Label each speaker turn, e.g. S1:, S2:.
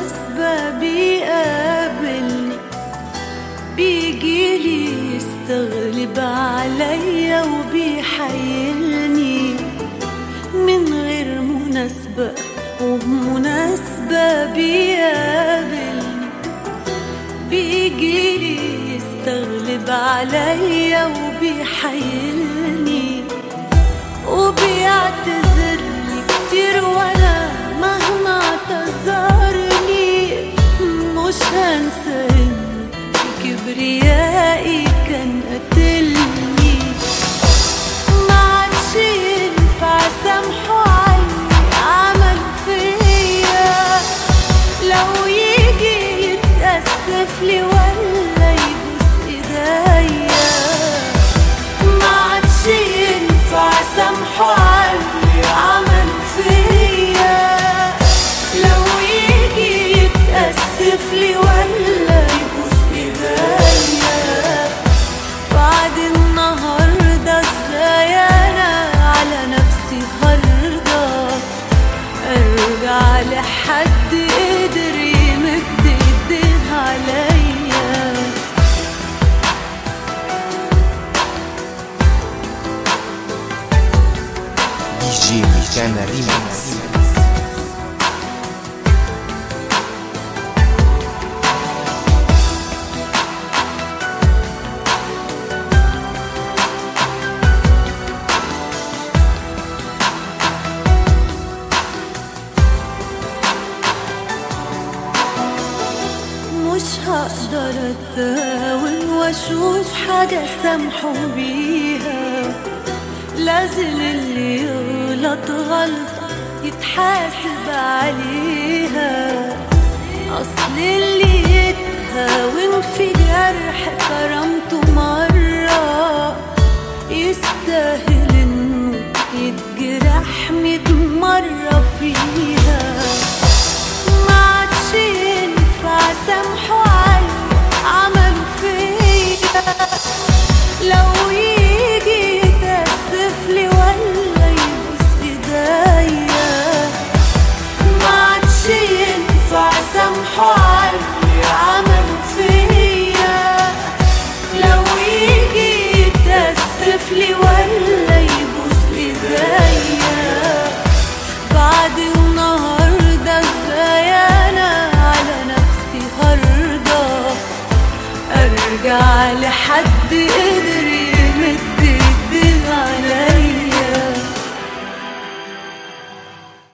S1: مناسبة بيقابلني بيجيلي يستغلب عليا وبيحيلني من غير مناسبة وبمناسبة بيقابلني بيجيلي يستغلب عليا وبيحيلني وبيعتذرلي كتير وانا مهما اعتذرني مش هنسى انه كبريائي كان قتلني ما عادش ينفع سامحه عني عمل فيا لو يجي يتأسف لي ولا يبوس ايديا ما عادش ينفع سامحه عني عمل فيا لو يجي يتأسف لي ولا يبوس ايديا بعد النهارده ازاي انا على نفسي هرضى ارجع لحد قدر يمد ايديه عليا
S2: دي جي ميكانا ريميكس
S1: مش هقدر اتداون واشوف حاجة سامحه بيها لازم اللي يغلط غلطة يتحاسب عليها اصل اللي يتهاون في جرح كرامته مرة يستاهل انه يتجرح ميت مرة فيها ما عادش ينفع سامحه عني عمل فيا لو يجي يتأسف لي ولا يبوس ايديا ما عادش ينفع سامحه عني عمل فيا لو يجي يتأسف لي ولا يبوس ايديا بعد النهارده ازاي انا على نفسي هرضى ارجع لحد